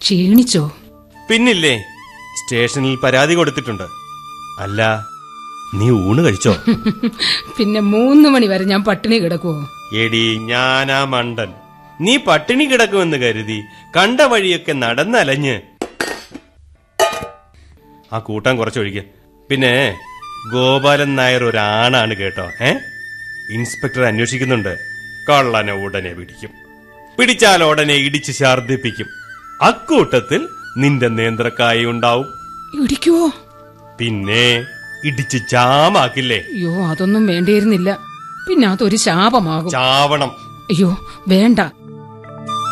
ക്ഷീണിച്ചോ പിന്നില്ലേ സ്റ്റേഷനിൽ പരാതി കൊടുത്തിട്ടുണ്ട് അല്ല നീ ഊണ് കഴിച്ചോ പിന്നെ മൂന്ന് മണി വരെ ഞാൻ പട്ടിണി കിടക്കുവോ എടി ഞാനാ മണ്ടൻ നീ പട്ടിണി കിടക്കുമെന്ന് കരുതി കണ്ട വഴിയൊക്കെ നടന്നലഞ്ഞ് ആ കൂട്ടം കുറച്ചൊഴിക്ക് പിന്നെ ഗോപാലൻ നായർ ഒരാണാണ് കേട്ടോ ഏ ഇൻസ്പെക്ടർ അന്വേഷിക്കുന്നുണ്ട് കള്ളനെ ഉടനെ പിടിക്കും പിടിച്ചാൽ ഉടനെ ഇടിച്ച് ഛർദിപ്പിക്കും അക്കൂട്ടത്തിൽ നിന്റെ നേന്ത്രക്കായ ഉണ്ടാവും ഇടിക്കുവോ പിന്നെ ഇടിച്ച് ചാമാക്കില്ലേ അയ്യോ അതൊന്നും വേണ്ടിയിരുന്നില്ല പിന്നെ അതൊരു ശാപമാകും ചാവണം അയ്യോ വേണ്ട